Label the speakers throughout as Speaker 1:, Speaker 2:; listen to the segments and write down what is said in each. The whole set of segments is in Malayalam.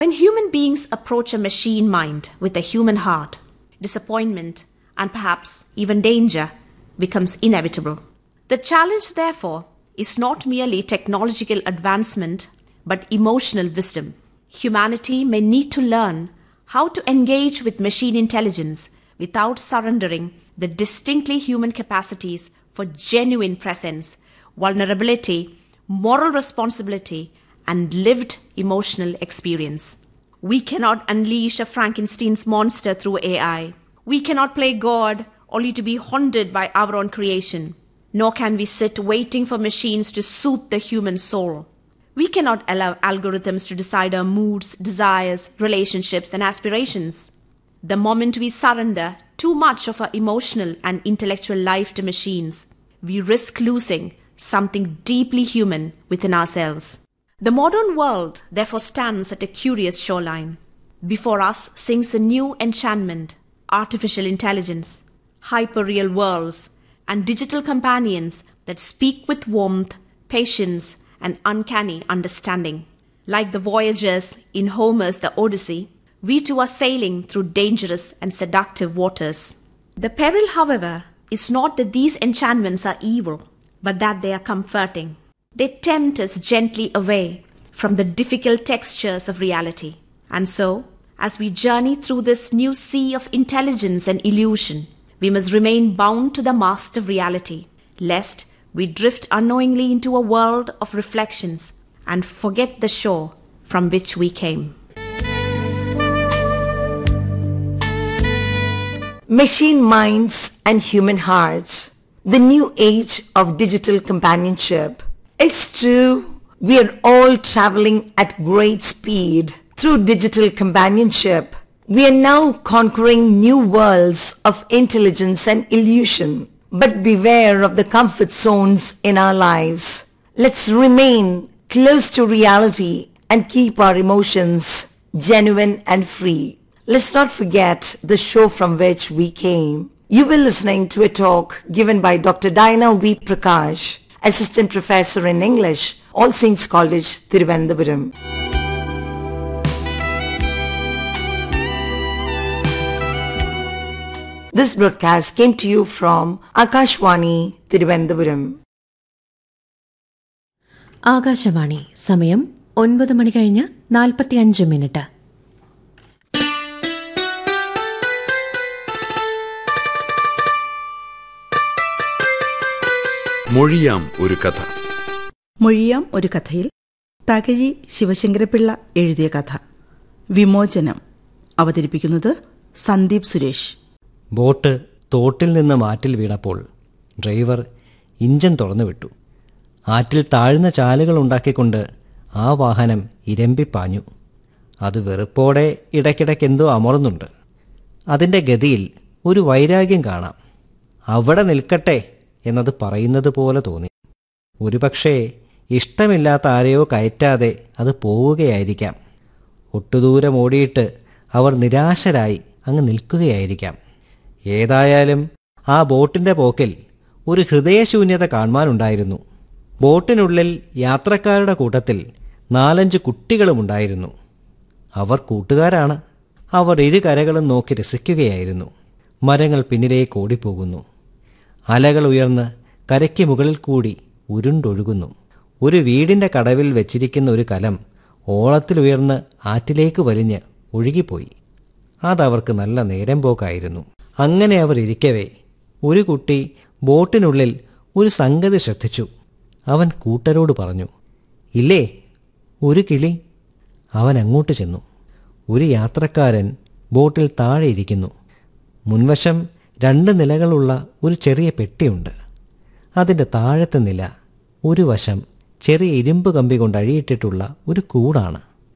Speaker 1: When human beings approach a machine mind with a human heart, disappointment and perhaps even danger becomes inevitable. The challenge, therefore, is not merely technological advancement but emotional wisdom. Humanity may need to learn how to engage with machine intelligence without surrendering the distinctly human capacities for genuine presence, vulnerability, moral responsibility, and lived emotional experience. We cannot unleash a Frankenstein's monster through AI. We cannot play God only to be haunted by our own creation. Nor can we sit waiting for machines to soothe the human soul. We cannot allow algorithms to decide our moods, desires, relationships, and aspirations. The moment we surrender too much of our emotional and intellectual life to machines, we risk losing something deeply human within ourselves. The modern world therefore stands at a curious shoreline. Before us sings a new enchantment artificial intelligence, hyperreal worlds, and digital companions that speak with warmth, patience, and uncanny understanding. Like the voyagers in Homer's The Odyssey, we too are sailing through dangerous and seductive waters. The peril, however, is not that these enchantments are evil, but that they are comforting. They tempt us gently away from the difficult textures of reality. And so, as we journey through this new sea of intelligence and illusion, we must remain bound to the mast of reality, lest we drift unknowingly into a world of reflections and forget the shore from which we came.
Speaker 2: Machine minds and human hearts. The new age of digital companionship. It's true, we are all traveling at great speed through digital companionship. We are now conquering new worlds of intelligence and illusion. But beware of the comfort zones in our lives. Let's remain close to reality and keep our emotions genuine and free. Let's not forget the show from which we came. You were listening to a talk given by Dr. Diana V. Prakash, Assistant Professor in English, All Saints College, Thiruvananthapuram. This broadcast came to you from Akashwani, Thiruvananthapuram.
Speaker 3: Akashvani സമയം ഒൻപത് മണി കഴിഞ്ഞ് നാൽപ്പത്തിയഞ്ച് മിനിറ്റ്
Speaker 4: മൊഴിയാം ഒരു കഥ
Speaker 5: മൊഴിയാം ഒരു കഥയിൽ തകഴി ശിവശങ്കരപിള്ള എഴുതിയ കഥ വിമോചനം അവതരിപ്പിക്കുന്നത് സന്ദീപ് സുരേഷ്
Speaker 6: ബോട്ട് തോട്ടിൽ നിന്ന് മാറ്റിൽ വീണപ്പോൾ ഡ്രൈവർ ഇഞ്ചൻ തുറന്നു വിട്ടു ആറ്റിൽ താഴ്ന്ന ചാലുകൾ ഉണ്ടാക്കിക്കൊണ്ട് ആ വാഹനം ഇരമ്പിപ്പാഞ്ഞു അത് വെറുപ്പോടെ ഇടയ്ക്കിടയ്ക്ക് എന്തോ അമർന്നുണ്ട് അതിൻ്റെ ഗതിയിൽ ഒരു വൈരാഗ്യം കാണാം അവിടെ നിൽക്കട്ടെ എന്നത് പറയുന്നത് പോലെ തോന്നി ഒരുപക്ഷേ ഇഷ്ടമില്ലാത്ത ആരെയോ കയറ്റാതെ അത് പോവുകയായിരിക്കാം ഒട്ടുദൂരം ഓടിയിട്ട് അവർ നിരാശരായി അങ്ങ് നിൽക്കുകയായിരിക്കാം ഏതായാലും ആ ബോട്ടിൻ്റെ പോക്കിൽ ഒരു ഹൃദയശൂന്യത കാണുവാനുണ്ടായിരുന്നു ബോട്ടിനുള്ളിൽ യാത്രക്കാരുടെ കൂട്ടത്തിൽ നാലഞ്ച് കുട്ടികളുമുണ്ടായിരുന്നു അവർ കൂട്ടുകാരാണ് അവർ ഇരു കരകളും നോക്കി രസിക്കുകയായിരുന്നു മരങ്ങൾ പിന്നിലേക്ക് ഓടിപ്പോകുന്നു അലകൾ ഉയർന്ന് കരയ്ക്ക് മുകളിൽ കൂടി ഉരുണ്ടൊഴുകുന്നു ഒരു വീടിൻ്റെ കടവിൽ വെച്ചിരിക്കുന്ന ഒരു കലം ഓളത്തിലുയർന്ന് ആറ്റിലേക്ക് വലിഞ്ഞ് ഒഴുകിപ്പോയി അതവർക്ക് നല്ല നേരം പോക്കായിരുന്നു അങ്ങനെ അവർ ഇരിക്കവേ ഒരു കുട്ടി ബോട്ടിനുള്ളിൽ ഒരു സംഗതി ശ്രദ്ധിച്ചു അവൻ കൂട്ടരോട് പറഞ്ഞു ഇല്ലേ ഒരു കിളി അവൻ അങ്ങോട്ട് ചെന്നു ഒരു യാത്രക്കാരൻ ബോട്ടിൽ താഴെ ഇരിക്കുന്നു മുൻവശം രണ്ട് നിലകളുള്ള ഒരു ചെറിയ പെട്ടിയുണ്ട് അതിൻ്റെ താഴത്തെ നില ഒരു വശം ചെറിയ ഇരുമ്പ് കമ്പി കൊണ്ട് അഴിയിട്ടിട്ടുള്ള ഒരു കൂടാണ്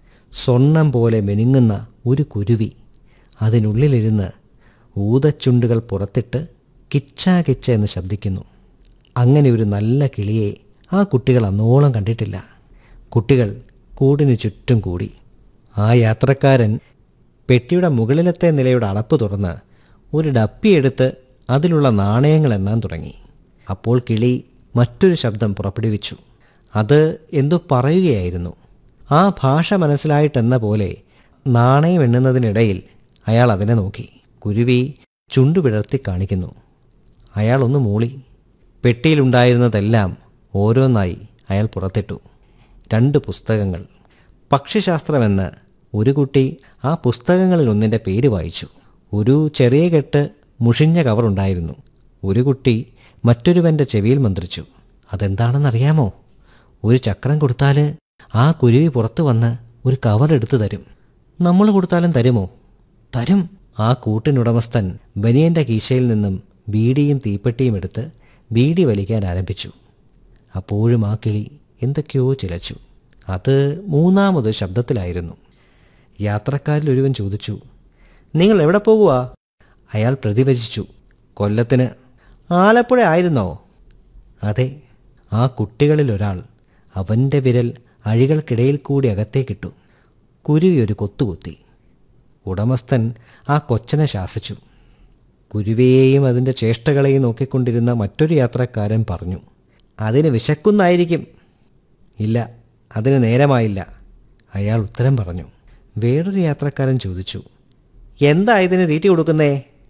Speaker 6: സ്വർണം പോലെ മെനുങ്ങുന്ന ഒരു കുരുവി അതിനുള്ളിലിരുന്ന് ഊതച്ചുണ്ടുകൾ പുറത്തിട്ട് കിച്ചാ കിച്ച എന്ന് ശബ്ദിക്കുന്നു അങ്ങനെ ഒരു നല്ല കിളിയെ ആ കുട്ടികൾ അന്നോളം കണ്ടിട്ടില്ല കുട്ടികൾ കൂടിനു ചുറ്റും കൂടി ആ യാത്രക്കാരൻ പെട്ടിയുടെ മുകളിലത്തെ നിലയുടെ അടപ്പ് തുറന്ന് ഒരു ഡപ്പിയെടുത്ത് അതിലുള്ള നാണയങ്ങൾ എണ്ണാൻ തുടങ്ങി അപ്പോൾ കിളി മറ്റൊരു ശബ്ദം പുറപ്പെടുവിച്ചു അത് എന്തു പറയുകയായിരുന്നു ആ ഭാഷ മനസ്സിലായിട്ടെന്ന പോലെ നാണയം എണ്ണുന്നതിനിടയിൽ അയാൾ അതിനെ നോക്കി കുരുവി ചുണ്ടു വിടർത്തി കാണിക്കുന്നു അയാൾ ഒന്ന് മൂളി പെട്ടിയിലുണ്ടായിരുന്നതെല്ലാം ഓരോന്നായി അയാൾ പുറത്തിട്ടു രണ്ട് പുസ്തകങ്ങൾ പക്ഷിശാസ്ത്രമെന്ന് ഒരു കുട്ടി ആ പുസ്തകങ്ങളിൽ ഒന്നിൻ്റെ പേര് വായിച്ചു ഒരു ചെറിയ കെട്ട് മുഷിഞ്ഞ കവറുണ്ടായിരുന്നു ഒരു കുട്ടി മറ്റൊരുവൻ്റെ ചെവിയിൽ മന്ത്രിച്ചു അതെന്താണെന്നറിയാമോ ഒരു ചക്രം കൊടുത്താൽ ആ കുരുവി പുറത്തു വന്ന് ഒരു കവർ എടുത്തു തരും നമ്മൾ കൊടുത്താലും തരുമോ തരും ആ കൂട്ടിനുടമസ്ഥൻ ബനിയൻ്റെ കീശയിൽ നിന്നും ബീഡിയും തീപ്പെട്ടിയും എടുത്ത് ബീഡി വലിക്കാൻ ആരംഭിച്ചു അപ്പോഴും ആ കിളി എന്തൊക്കെയോ ചിലച്ചു അത് മൂന്നാമത് ശബ്ദത്തിലായിരുന്നു യാത്രക്കാരിൽ ഒരുവൻ ചോദിച്ചു നിങ്ങൾ എവിടെ പോകുക അയാൾ പ്രതിവചിച്ചു കൊല്ലത്തിന് ആലപ്പുഴ ആയിരുന്നോ അതെ ആ കുട്ടികളിൽ ഒരാൾ അവൻ്റെ വിരൽ അഴികൾക്കിടയിൽ കൂടി അകത്തേക്കിട്ടു കുരുവി ഒരു കൊത്തുകുത്തി ഉടമസ്ഥൻ ആ കൊച്ചനെ ശാസിച്ചു കുരുവിയെയും അതിൻ്റെ ചേഷ്ടകളെയും നോക്കിക്കൊണ്ടിരുന്ന മറ്റൊരു യാത്രക്കാരൻ പറഞ്ഞു അതിന് വിശക്കുന്നായിരിക്കും ഇല്ല അതിന് നേരമായില്ല അയാൾ ഉത്തരം പറഞ്ഞു വേറൊരു യാത്രക്കാരൻ ചോദിച്ചു എന്താ ഇതിന് തീറ്റി കൊടുക്കുന്നേ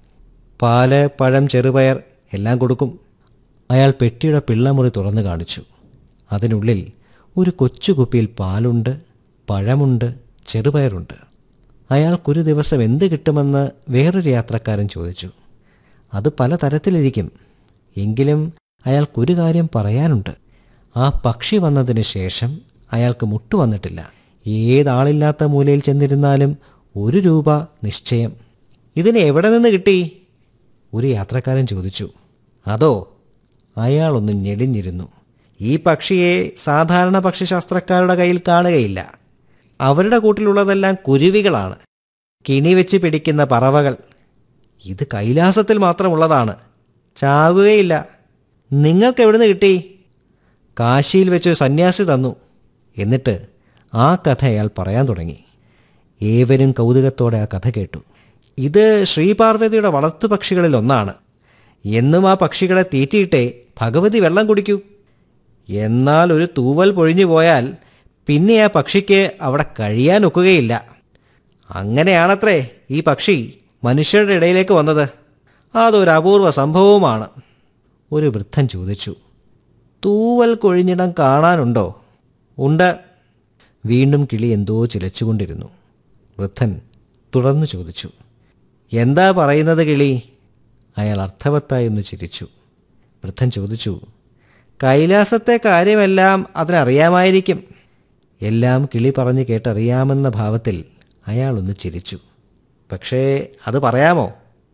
Speaker 6: പാല് പഴം ചെറുപയർ എല്ലാം കൊടുക്കും അയാൾ പെട്ടിയുടെ പിള്ളമുറി തുറന്നു കാണിച്ചു അതിനുള്ളിൽ ഒരു കൊച്ചു കുപ്പിയിൽ പാലുണ്ട് പഴമുണ്ട് ചെറുപയറുണ്ട് അയാൾക്കൊരു ദിവസം എന്ത് കിട്ടുമെന്ന് വേറൊരു യാത്രക്കാരൻ ചോദിച്ചു അത് പല തരത്തിലിരിക്കും എങ്കിലും അയാൾക്കൊരു കാര്യം പറയാനുണ്ട് ആ പക്ഷി വന്നതിന് ശേഷം അയാൾക്ക് മുട്ടു വന്നിട്ടില്ല ഏതാളില്ലാത്ത മൂലയിൽ ചെന്നിരുന്നാലും ഒരു രൂപ നിശ്ചയം ഇതിന് എവിടെ നിന്ന് കിട്ടി ഒരു യാത്രക്കാരൻ ചോദിച്ചു അതോ അയാളൊന്ന് ഞെടിഞ്ഞിരുന്നു ഈ പക്ഷിയെ സാധാരണ പക്ഷിശാസ്ത്രക്കാരുടെ കയ്യിൽ കാണുകയില്ല അവരുടെ കൂട്ടിലുള്ളതെല്ലാം കുരുവികളാണ് കിണി വെച്ച് പിടിക്കുന്ന പറവകൾ ഇത് കൈലാസത്തിൽ മാത്രമുള്ളതാണ് ചാകുകയില്ല നിങ്ങൾക്ക് എവിടുന്ന് കിട്ടി കാശിയിൽ വെച്ച് ഒരു സന്യാസി തന്നു എന്നിട്ട് ആ കഥ അയാൾ പറയാൻ തുടങ്ങി ഏവരും കൗതുകത്തോടെ ആ കഥ കേട്ടു ഇത് ശ്രീപാർവതിയുടെ വളർത്തുപക്ഷികളിൽ ഒന്നാണ് എന്നും ആ പക്ഷികളെ തീറ്റിയിട്ടേ ഭഗവതി വെള്ളം കുടിക്കൂ എന്നാൽ ഒരു തൂവൽ പൊഴിഞ്ഞു പോയാൽ പിന്നെ ആ പക്ഷിക്ക് അവിടെ കഴിയാൻ ഒക്കുകയില്ല അങ്ങനെയാണത്രേ ഈ പക്ഷി മനുഷ്യരുടെ ഇടയിലേക്ക് വന്നത് അതൊരു അപൂർവ സംഭവവുമാണ് ഒരു വൃദ്ധൻ ചോദിച്ചു തൂവൽ കൊഴിഞ്ഞിടം കാണാനുണ്ടോ ഉണ്ട് വീണ്ടും കിളി എന്തോ ചിലച്ചുകൊണ്ടിരുന്നു വൃദ്ധൻ തുടർന്ന് ചോദിച്ചു എന്താ പറയുന്നത് കിളി അയാൾ അർത്ഥവത്തായി ഒന്ന് ചിരിച്ചു വൃദ്ധൻ ചോദിച്ചു കൈലാസത്തെ കാര്യമെല്ലാം അതിനറിയാമായിരിക്കും എല്ലാം കിളി പറഞ്ഞ് കേട്ടറിയാമെന്ന ഭാവത്തിൽ അയാളൊന്ന് ചിരിച്ചു പക്ഷേ അത് പറയാമോ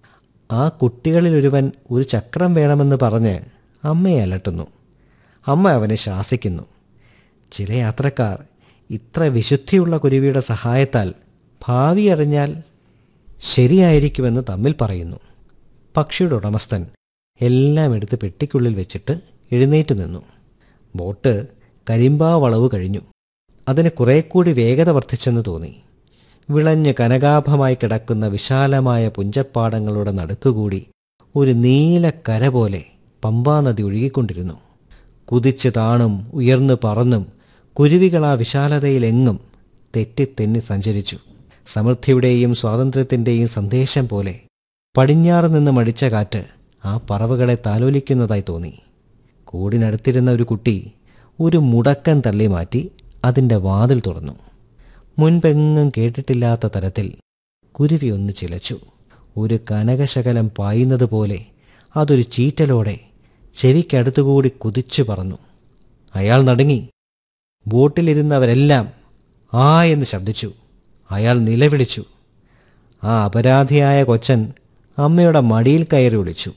Speaker 6: ആ കുട്ടികളിലൊരുവൻ ഒരു ചക്രം വേണമെന്ന് പറഞ്ഞ് അമ്മയെ അലട്ടുന്നു അമ്മ അവനെ ശാസിക്കുന്നു ചില യാത്രക്കാർ ഇത്ര വിശുദ്ധിയുള്ള കുരുവിയുടെ സഹായത്താൽ ഭാവി അറിഞ്ഞാൽ ശരിയായിരിക്കുമെന്ന് തമ്മിൽ പറയുന്നു പക്ഷിയുടെ ഉടമസ്ഥൻ എല്ലാം എടുത്ത് പെട്ടിക്കുള്ളിൽ വെച്ചിട്ട് എഴുന്നേറ്റ് നിന്നു ബോട്ട് കരിമ്പാ വളവ് കഴിഞ്ഞു അതിന് കുറെ കൂടി വേഗത വർദ്ധിച്ചെന്ന് തോന്നി വിളഞ്ഞ് കനകാഭമായി കിടക്കുന്ന വിശാലമായ പുഞ്ചപ്പാടങ്ങളുടെ നടുക്കുകൂടി ഒരു നീല കര പോലെ പമ്പാനദി ഒഴുകിക്കൊണ്ടിരുന്നു കുതിച്ച് താണും ഉയർന്നു പറന്നും കുരുവികൾ ആ വിശാലതയിലെങ്ങും തെറ്റിത്തെന്നി സഞ്ചരിച്ചു സമൃദ്ധിയുടെയും സ്വാതന്ത്ര്യത്തിൻ്റെയും സന്ദേശം പോലെ പടിഞ്ഞാറ് നിന്ന് മടിച്ച കാറ്റ് ആ പറവകളെ താലോലിക്കുന്നതായി തോന്നി കൂടിനടുത്തിരുന്ന ഒരു കുട്ടി ഒരു മുടക്കൻ തള്ളി മാറ്റി അതിൻ്റെ വാതിൽ തുറന്നു മുൻപെങ്ങും കേട്ടിട്ടില്ലാത്ത തരത്തിൽ കുരുവി ഒന്ന് ചിലച്ചു ഒരു കനകശകലം പായുന്നത് പോലെ അതൊരു ചീറ്റലോടെ ചെവിക്കടുത്തുകൂടി കുതിച്ചു പറന്നു അയാൾ നടുങ്ങി ബോട്ടിലിരുന്നവരെല്ലാം ആ എന്ന് ശബ്ദിച്ചു അയാൾ നിലവിളിച്ചു ആ അപരാധിയായ കൊച്ചൻ അമ്മയുടെ മടിയിൽ കയറി വിളിച്ചു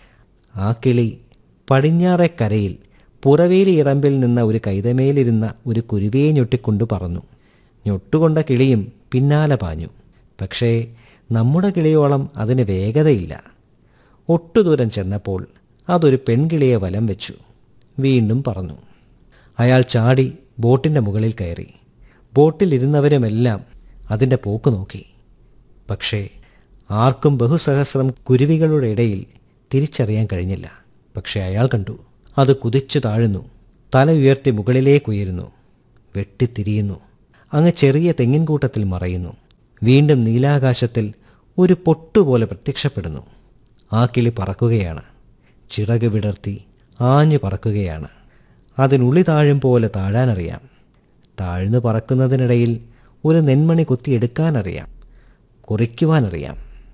Speaker 6: ആ കിളി പടിഞ്ഞാറെ കരയിൽ പുറവേലി ഇറമ്പിൽ നിന്ന ഒരു കൈതമേലിരുന്ന ഒരു കുരുവിയെ ഞൊട്ടിക്കൊണ്ട് പറന്നു ഞൊട്ടുകൊണ്ട കിളിയും പിന്നാലെ പാഞ്ഞു പക്ഷേ നമ്മുടെ കിളിയോളം അതിന് വേഗതയില്ല ഒട്ടുദൂരം ചെന്നപ്പോൾ അതൊരു പെൺകിളിയെ വലം വെച്ചു വീണ്ടും പറന്നു അയാൾ ചാടി ബോട്ടിൻ്റെ മുകളിൽ കയറി ബോട്ടിലിരുന്നവരുമെല്ലാം അതിൻ്റെ പോക്ക് നോക്കി പക്ഷേ ആർക്കും ബഹുസഹസ്രം കുരുവികളുടെ ഇടയിൽ തിരിച്ചറിയാൻ കഴിഞ്ഞില്ല പക്ഷേ അയാൾ കണ്ടു അത് കുതിച്ചു താഴുന്നു തല ഉയർത്തി മുകളിലേക്കുയരുന്നു വെട്ടിത്തിരിയുന്നു അങ്ങ് ചെറിയ തെങ്ങിൻകൂട്ടത്തിൽ മറയുന്നു വീണ്ടും നീലാകാശത്തിൽ ഒരു പൊട്ടുപോലെ പ്രത്യക്ഷപ്പെടുന്നു ആ കിളി പറക്കുകയാണ് ചിറക് വിടർത്തി ആഞ്ഞു പറക്കുകയാണ് അതിനുള്ളി താഴും പോലെ താഴാനറിയാം താഴ്ന്നു പറക്കുന്നതിനിടയിൽ ഒരു നെന്മണി കുത്തിയെടുക്കാനറിയാം കുറിക്കുവാനറിയാം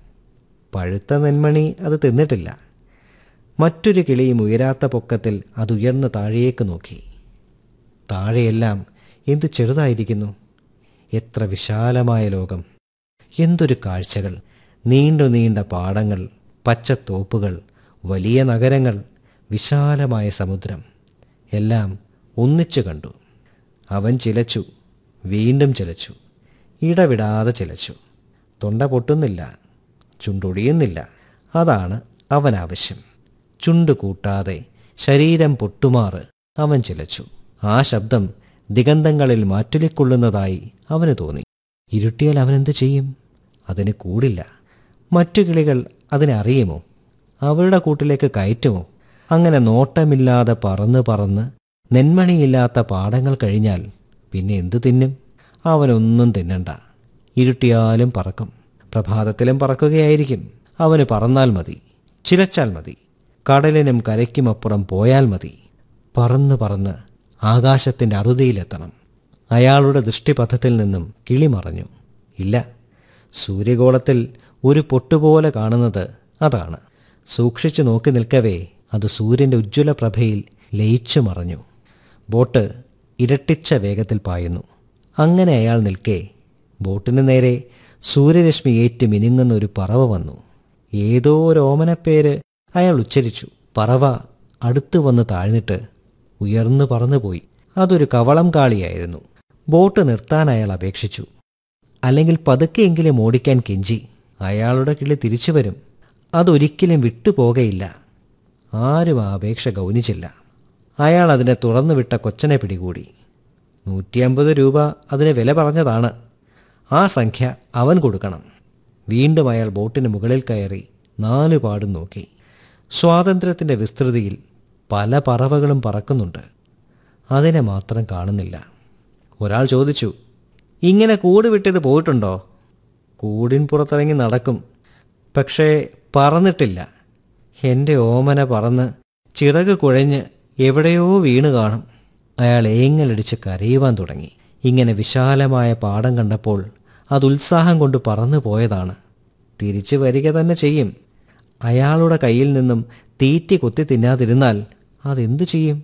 Speaker 6: പഴുത്ത നെന്മണി അത് തിന്നിട്ടില്ല മറ്റൊരു കിളിയും ഉയരാത്ത പൊക്കത്തിൽ അത് ഉയർന്ന് താഴേക്ക് നോക്കി താഴെയെല്ലാം എന്തു ചെറുതായിരിക്കുന്നു എത്ര വിശാലമായ ലോകം എന്തൊരു കാഴ്ചകൾ നീണ്ടു നീണ്ട പാടങ്ങൾ പച്ചത്തോപ്പുകൾ വലിയ നഗരങ്ങൾ വിശാലമായ സമുദ്രം എല്ലാം ഒന്നിച്ചു കണ്ടു അവൻ ചിലച്ചു വീണ്ടും ചിലച്ചു ഇടവിടാതെ ചിലച്ചു തൊണ്ട പൊട്ടുന്നില്ല ചുണ്ടൊടിയുന്നില്ല അതാണ് അവൻ ആവശ്യം ചുണ്ടു കൂട്ടാതെ ശരീരം പൊട്ടുമാറ് അവൻ ചിലച്ചു ആ ശബ്ദം ദിഗന്ധങ്ങളിൽ മാറ്റുലിക്കൊള്ളുന്നതായി അവന് തോന്നി ഇരുട്ടിയാൽ അവനെന്ത് ചെയ്യും അതിന് കൂടില്ല മറ്റു കിളികൾ അതിനെ അറിയുമോ അവരുടെ കൂട്ടിലേക്ക് കയറ്റുമോ അങ്ങനെ നോട്ടമില്ലാതെ പറന്ന് പറന്ന് നെന്മണിയില്ലാത്ത പാടങ്ങൾ കഴിഞ്ഞാൽ പിന്നെ എന്തു തിന്നും അവനൊന്നും തിന്നണ്ട ഇരുട്ടിയാലും പറക്കും പ്രഭാതത്തിലും പറക്കുകയായിരിക്കും അവന് പറന്നാൽ മതി ചിലച്ചാൽ മതി കടലിനും കരയ്ക്കുമപ്പുറം പോയാൽ മതി പറന്ന് പറന്ന് ആകാശത്തിൻ്റെ അറുതിയിലെത്തണം അയാളുടെ ദൃഷ്ടിപഥത്തിൽ നിന്നും കിളി മറഞ്ഞു ഇല്ല സൂര്യഗോളത്തിൽ ഒരു പൊട്ടുപോലെ കാണുന്നത് അതാണ് സൂക്ഷിച്ചു നോക്കി നിൽക്കവേ അത് സൂര്യൻ്റെ ഉജ്ജ്വല പ്രഭയിൽ ലയിച്ചു മറഞ്ഞു ബോട്ട് ഇരട്ടിച്ച വേഗത്തിൽ പായുന്നു അങ്ങനെ അയാൾ നിൽക്കെ ബോട്ടിന് നേരെ സൂര്യരശ്മി ഏറ്റ് മിനുങ്ങുന്ന ഒരു പറവ വന്നു ഏതോ ഒരു ഓമനപ്പേര് അയാൾ ഉച്ചരിച്ചു പറവ അടുത്തു വന്ന് താഴ്ന്നിട്ട് ഉയർന്നു പറന്നുപോയി അതൊരു കവളം കാളിയായിരുന്നു ബോട്ട് നിർത്താൻ അയാൾ അപേക്ഷിച്ചു അല്ലെങ്കിൽ പതുക്കെയെങ്കിലും ഓടിക്കാൻ കെഞ്ചി അയാളുടെ കിളി തിരിച്ചു വരും അതൊരിക്കലും വിട്ടുപോകയില്ല ആരും ആ അപേക്ഷ ഗൗനിച്ചില്ല അയാൾ അതിനെ തുറന്നു വിട്ട കൊച്ചനെ പിടികൂടി നൂറ്റിയമ്പത് രൂപ അതിന് വില പറഞ്ഞതാണ് ആ സംഖ്യ അവൻ കൊടുക്കണം വീണ്ടും അയാൾ ബോട്ടിന് മുകളിൽ കയറി നാലു പാടും നോക്കി സ്വാതന്ത്ര്യത്തിൻ്റെ വിസ്തൃതിയിൽ പല പറവകളും പറക്കുന്നുണ്ട് അതിനെ മാത്രം കാണുന്നില്ല ഒരാൾ ചോദിച്ചു ഇങ്ങനെ കൂട് വിട്ടത് പോയിട്ടുണ്ടോ കൂടിൻ പുറത്തിറങ്ങി നടക്കും പക്ഷേ പറന്നിട്ടില്ല എൻ്റെ ഓമന പറന്ന് ചിറക് കുഴഞ്ഞ് എവിടെയോ വീണ് കാണും അയാൾ ഏങ്ങലടിച്ച് കരയുവാൻ തുടങ്ങി ഇങ്ങനെ വിശാലമായ പാടം കണ്ടപ്പോൾ അത് ഉത്സാഹം കൊണ്ട് പറന്നു പോയതാണ് തിരിച്ചു വരിക തന്നെ ചെയ്യും അയാളുടെ കയ്യിൽ നിന്നും തീറ്റി കുത്തി തിന്നാതിരുന്നാൽ അതെന്തു ചെയ്യും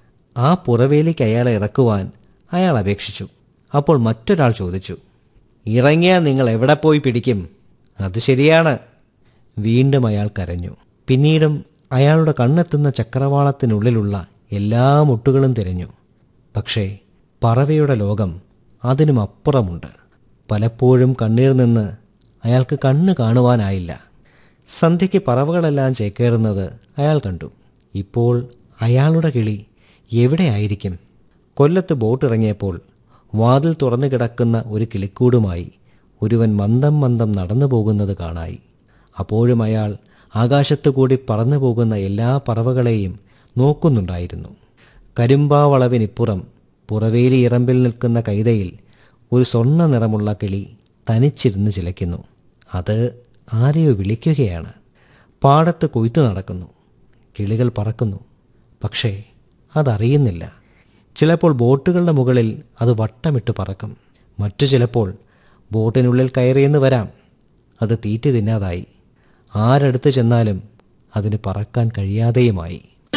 Speaker 6: ആ പുറവേലിക്ക് അയാളെ ഇറക്കുവാൻ അയാൾ അപേക്ഷിച്ചു അപ്പോൾ മറ്റൊരാൾ ചോദിച്ചു ഇറങ്ങിയാൽ നിങ്ങൾ എവിടെ പോയി പിടിക്കും അത് ശരിയാണ് വീണ്ടും അയാൾ കരഞ്ഞു പിന്നീടും അയാളുടെ കണ്ണെത്തുന്ന ചക്രവാളത്തിനുള്ളിലുള്ള എല്ലാ മുട്ടുകളും തിരഞ്ഞു പക്ഷേ പറവയുടെ ലോകം അതിനും അപ്പുറമുണ്ട് പലപ്പോഴും കണ്ണീർ നിന്ന് അയാൾക്ക് കണ്ണ് കാണുവാനായില്ല സന്ധ്യയ്ക്ക് പറവകളെല്ലാം ചേക്കേറുന്നത് അയാൾ കണ്ടു ഇപ്പോൾ അയാളുടെ കിളി എവിടെയായിരിക്കും കൊല്ലത്ത് ബോട്ടിറങ്ങിയപ്പോൾ വാതിൽ തുറന്നു കിടക്കുന്ന ഒരു കിളിക്കൂടുമായി ഒരുവൻ മന്ദം മന്ദം നടന്നു പോകുന്നത് കാണായി അപ്പോഴും അയാൾ ആകാശത്തു കൂടി പറന്നു പോകുന്ന എല്ലാ പറവകളെയും നോക്കുന്നുണ്ടായിരുന്നു കരിമ്പാവളവിനിപ്പുറം പുറവേലി ഇറമ്പിൽ നിൽക്കുന്ന കൈതയിൽ ഒരു സ്വർണ്ണ നിറമുള്ള കിളി തനിച്ചിരുന്ന് ചിലയ്ക്കുന്നു അത് ആരെയോ വിളിക്കുകയാണ് പാടത്ത് കൊയ്ത്തു നടക്കുന്നു കിളികൾ പറക്കുന്നു പക്ഷേ അതറിയുന്നില്ല ചിലപ്പോൾ ബോട്ടുകളുടെ മുകളിൽ അത് വട്ടമിട്ട് പറക്കും മറ്റു ചിലപ്പോൾ ബോട്ടിനുള്ളിൽ കയറിയെന്ന് വരാം അത് തീറ്റി തിന്നാതായി ആരടുത്ത് ചെന്നാലും അതിന് പറക്കാൻ കഴിയാതെയുമായി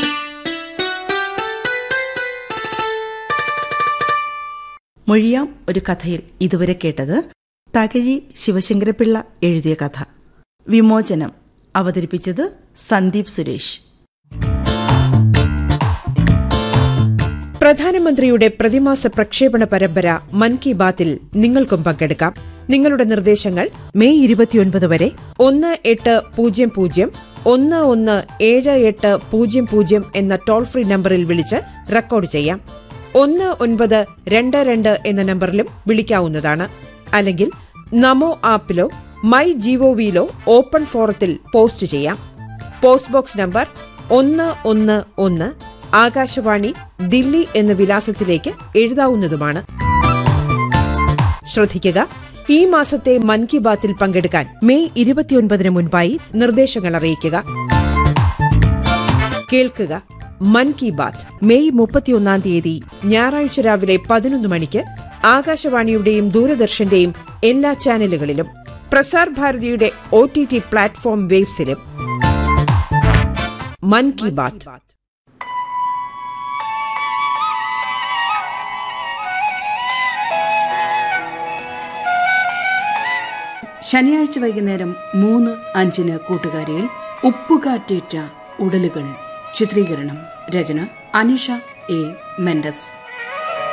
Speaker 5: മൊഴിയാം ഒരു കഥയിൽ ഇതുവരെ കേട്ടത് തകഴി ശിവശങ്കരപിള്ള എഴുതിയ കഥ വിമോചനം അവതരിപ്പിച്ചത് സന്ദീപ് സുരേഷ്
Speaker 7: പ്രധാനമന്ത്രിയുടെ പ്രതിമാസ പ്രക്ഷേപണ പരമ്പര മൻ കി ബാത്തിൽ നിങ്ങൾക്കും പങ്കെടുക്കാം നിങ്ങളുടെ നിർദ്ദേശങ്ങൾ മെയ് ഇരുപത്തിയൊൻപത് വരെ ഒന്ന് എട്ട് പൂജ്യം പൂജ്യം ഒന്ന് ഒന്ന് ഏഴ് എട്ട് പൂജ്യം പൂജ്യം എന്ന ടോൾ ഫ്രീ നമ്പറിൽ വിളിച്ച് റെക്കോർഡ് ചെയ്യാം ഒന്ന് ഒൻപത് രണ്ട് രണ്ട് എന്ന നമ്പറിലും വിളിക്കാവുന്നതാണ് അല്ലെങ്കിൽ നമോ ആപ്പിലോ മൈ ജിഒവിയിലോ ഓപ്പൺ ഫോറത്തിൽ പോസ്റ്റ് ചെയ്യാം പോസ്റ്റ് ബോക്സ് നമ്പർ ഒന്ന് ഒന്ന് ഒന്ന് ആകാശവാണി ദില്ലി എന്ന വിലാസത്തിലേക്ക് എഴുതാവുന്നതുമാണ് ശ്രദ്ധിക്കുക ഈ മാസത്തെ മൻ കി ബാത്തിൽ പങ്കെടുക്കാൻ മെയ് ഇരുപത്തിയൊൻപതിന് മുൻപായി നിർദ്ദേശങ്ങൾ അറിയിക്കുക കേൾക്കുക മൻ കി ബാത്ത് മെയ് മുപ്പത്തിയൊന്നാം തീയതി ഞായറാഴ്ച രാവിലെ പതിനൊന്ന് മണിക്ക് ആകാശവാണിയുടെയും ദൂരദർശന്റെയും എല്ലാ ചാനലുകളിലും പ്രസാർ ഭാരതിയുടെ ഒ ടി ടി പ്ലാറ്റ്ഫോം വേബ്സിലും മൻ കി ബാത്ത്
Speaker 8: ശനിയാഴ്ച വൈകുന്നേരം മൂന്ന് അഞ്ചിന് കൂട്ടുകാരിയിൽ ഉപ്പുകാറ്റേറ്റ ഉടലുകൾ ചിത്രീകരണം രചന അനിഷ എ മെൻഡസ്